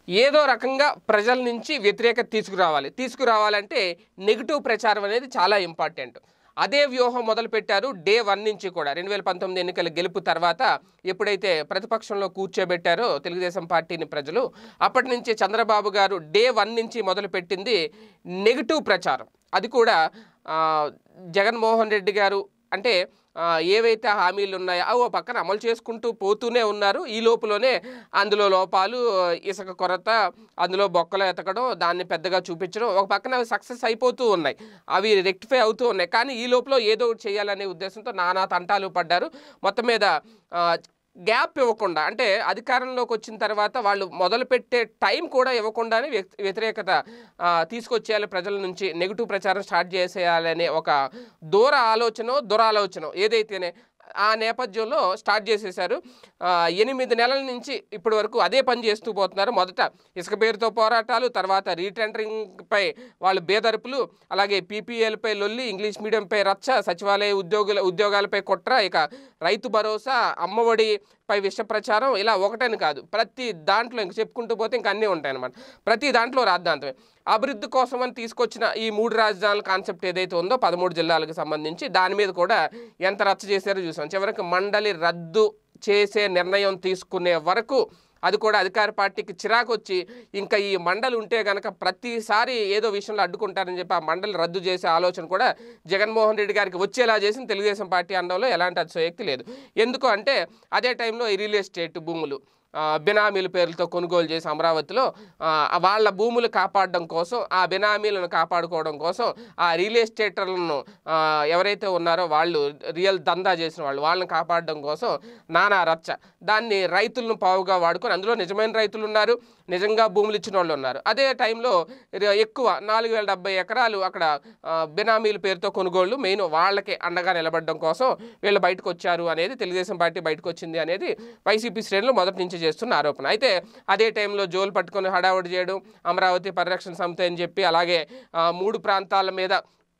ఏదో రకంగా ప్రజల నుంచి వ్యతిరేకత తీసుకురావాలి తీసుకురావాలంటే నెగిటివ్ ప్రచారం అనేది చాలా ఇంపార్టెంట్ అదే వ్యూహం మొదలుపెట్టారు డే వన్ నుంచి కూడా రెండు వేల పంతొమ్మిది ఎన్నికల గెలుపు తర్వాత ఎప్పుడైతే ప్రతిపక్షంలో కూర్చోబెట్టారో తెలుగుదేశం పార్టీని ప్రజలు అప్పటి నుంచి చంద్రబాబు గారు డే వన్ నుంచి మొదలుపెట్టింది నెగిటివ్ ప్రచారం అది కూడా ఆ, జగన్మోహన్ రెడ్డి గారు అంటే ఆ, ఏవైతే హామీలు ఉన్నాయో అవి ఓ పక్కన అమలు చేసుకుంటూ పోతూనే ఉన్నారు ఈ లోపులోనే అందులో లోపాలు ఇసుక కొరత అందులో బొక్కలు ఎతకడం దాన్ని పెద్దగా చూపించడం ఒక పక్కన అవి సక్సెస్ అయిపోతూ ఉన్నాయి అవి రెక్టిఫై అవుతూ ఉన్నాయి కానీ ఈ లోపల ఏదో ఒకటి చేయాలనే ఉద్దేశంతో నానా తంటాలు పడ్డారు మొత్తం మీద ఆ, గ్యాప్ ఇవ్వకుండా అంటే అధికారంలోకి వచ్చిన తర్వాత వాళ్ళు మొదలుపెట్టే టైం కూడా ఇవ్వకుండానే వ్యక్- వ్యతిరేకత ఆ, తీసుకొచ్చేయాలి ప్రజల నుంచి నెగిటివ్ ప్రచారం స్టార్ట్ చేసేయాలనే ఒక దూర ఆలోచన దురాలోచన ఏదైతేనే ఆ నేపథ్యంలో స్టార్ట్ చేసేశారు ఆ, ఎనిమిది నెలల నుంచి ఇప్పటి వరకు అదే పని చేస్తూ పోతున్నారు మొదట ఇసుక పేరుతో పోరాటాలు తర్వాత రీటెండరింగ్పై వాళ్ళు బేదరుపులు అలాగే పీపీఎల్పై లొల్లి ఇంగ్లీష్ మీడియంపై రచ్చ సచివాలయ ఉద్యోగుల ఉద్యోగాలపై కుట్ర ఇక రైతు భరోసా అమ్మఒడి పై విష ప్రచారం ఇలా ఒకటని కాదు ప్రతి దాంట్లో ఇంక చెప్పుకుంటూ పోతే ఇంక అన్నీ ఉంటాయి అన్నమాట ప్రతి దాంట్లో రాద్ధాంతమే అభివృద్ధి కోసం అని తీసుకొచ్చిన ఈ మూడు రాజధానుల కాన్సెప్ట్ ఏదైతే ఉందో పదమూడు జిల్లాలకు సంబంధించి దాని మీద కూడా ఎంత రచ్చ చేశారో చూసాం చివరికి మండలి రద్దు చేసే నిర్ణయం తీసుకునే వరకు అది కూడా అధికార పార్టీకి చిరాకు వచ్చి ఇంకా ఈ మండలి ఉంటే గనక ప్రతిసారి ఏదో విషయంలో అడ్డుకుంటారని చెప్పి ఆ మండలి రద్దు చేసే ఆలోచన కూడా జగన్మోహన్ రెడ్డి గారికి వచ్చేలా చేసిన తెలుగుదేశం పార్టీ అనడంలో ఎలాంటి అతిశయోక్తి లేదు ఎందుకు అంటే అదే టైంలో ఈ రియల్ ఎస్టేట్ భూములు ఆ, బినామీల పేర్లతో కొనుగోలు చేసి అమరావతిలో ఆ, వాళ్ళ భూములు కాపాడడం కోసం ఆ బినామీలను కాపాడుకోవడం కోసం ఆ రియల్ ఎస్టేటర్లను ఆ, ఎవరైతే ఉన్నారో వాళ్ళు రియల్ దందా చేసిన వాళ్ళు వాళ్ళని కాపాడడం కోసం నానా రచ్చ దాన్ని రైతులను పావుగా వాడుకొని అందులో నిజమైన రైతులు ఉన్నారు నిజంగా భూములు ఇచ్చిన వాళ్ళు ఉన్నారు అదే టైంలో ర- ఎక్కువ నాలుగు వేల డెబ్బై ఎకరాలు అక్కడ ఆ, బినామీల పేరుతో కొనుగోళ్లు మెయిన్ వాళ్ళకి అండగా నిలబడడం కోసం వీళ్ళు బయటకు వచ్చారు అనేది తెలుగుదేశం పార్టీ బయటకు వచ్చింది అనేది వైసీపీ శ్రేణులు మొదటి నుంచి చేస్తున్న ఆరోపణ అయితే అదే టైంలో జోలు పట్టుకొని హడావుడి చేయడం అమరావతి పరిరక్షణ సమితి అని చెప్పి అలాగే ఆ, మూడు ప్రాంతాల మీద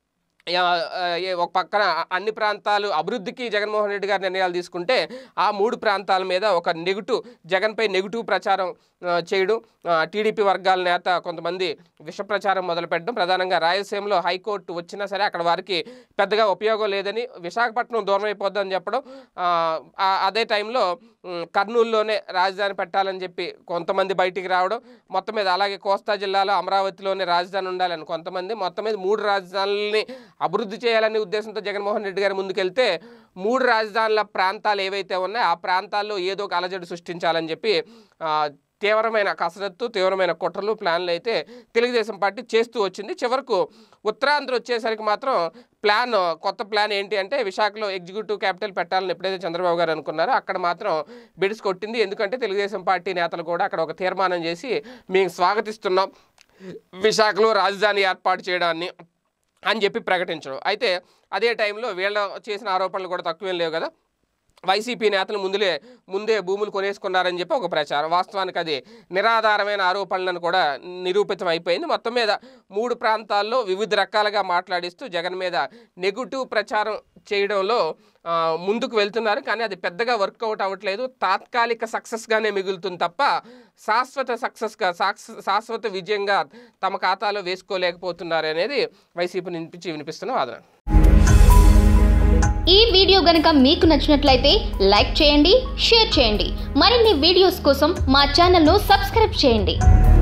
యా- ఆ, ఏ- ఒక పక్కన అన్ని ప్రాంతాలు అభివృద్ధికి జగన్మోహన్ రెడ్డి గారు నిర్ణయాలు తీసుకుంటే ఆ మూడు ప్రాంతాల మీద ఒక నెగిటివ్ జగన్పై నెగిటివ్ ప్రచారం ఆ, చేయడం ఆ, టీడీపీ వర్గాల నేత కొంతమంది విష ప్రచారం మొదలుపెట్టడం ప్రధానంగా రాయలసీమలో హైకోర్టు వచ్చినా సరే అక్కడ వారికి పెద్దగా ఉపయోగం లేదని విశాఖపట్నం దూరం అయిపోద్దని చెప్పడం ఆ, ఆ- అదే టైంలో ఉమ్, కర్నూలులోనే రాజధాని పెట్టాలని చెప్పి కొంతమంది బయటికి రావడం మొత్తం మీద అలాగే కోస్తా జిల్లాలో అమరావతిలోనే రాజధాని ఉండాలని కొంతమంది మొత్తం మీద మూడు రాజధానులని అభివృద్ధి చేయాలనే ఉద్దేశంతో జగన్మోహన్ రెడ్డి గారు ముందుకెళ్తే మూడు రాజధానుల ప్రాంతాలు ఏవైతే ఉన్నాయో ఆ ప్రాంతాల్లో ఏదో ఒక అలజడి సృష్టించాలని చెప్పి ఆ, తీవ్రమైన కసరత్తు తీవ్రమైన కుట్రలు ప్లాన్లు అయితే తెలుగుదేశం పార్టీ చేస్తూ వచ్చింది చివరకు ఉత్తరాంధ్ర వచ్చేసరికి మాత్రం ప్లాన్ కొత్త ప్లాన్ ఏంటి అంటే విశాఖలో ఎగ్జిక్యూటివ్ క్యాపిటల్ పెట్టాలని ఎప్పుడైతే చంద్రబాబు గారు అనుకున్నారో అక్కడ మాత్రం బిడిసి కొట్టింది ఎందుకంటే తెలుగుదేశం పార్టీ నేతలు కూడా అక్కడ ఒక తీర్మానం చేసి మేము స్వాగతిస్తున్నాం విశాఖలో రాజధాని ఏర్పాటు చేయడాన్ని అని చెప్పి ప్రకటించడం అయితే అదే టైంలో వీళ్ళ చేసిన ఆరోపణలు కూడా తక్కువేం లేవు కదా వైసీపీ నేతలు ముందులే ముందే భూములు కొనేసుకున్నారని చెప్పి ఒక ప్రచారం వాస్తవానికి అది నిరాధారమైన ఆరోపణలను కూడా నిరూపితం అయిపోయింది మొత్తం మీద మూడు ప్రాంతాల్లో వివిధ రకాలుగా మాట్లాడిస్తూ జగన్ మీద నెగిటివ్ ప్రచారం చేయడంలో ఆ, ముందుకు వెళ్తున్నారు కానీ అది పెద్దగా వర్కౌట్ అవ్వట్లేదు తాత్కాలిక సక్సెస్గానే మిగులుతుంది తప్ప శాశ్వత సక్సెస్గా సాక్స్- శాశ్వత విజయంగా తమ ఖాతాలో వేసుకోలేకపోతున్నారు అనేది వైసీపీ నుంచి వినిపిస్తున్న వాదన ఈ వీడియో గనుక మీకు నచ్చినట్లయితే లైక్ చేయండి షేర్ చేయండి మరిన్ని వీడియోస్ కోసం మా ఛానల్ను సబ్స్క్రైబ్ చేయండి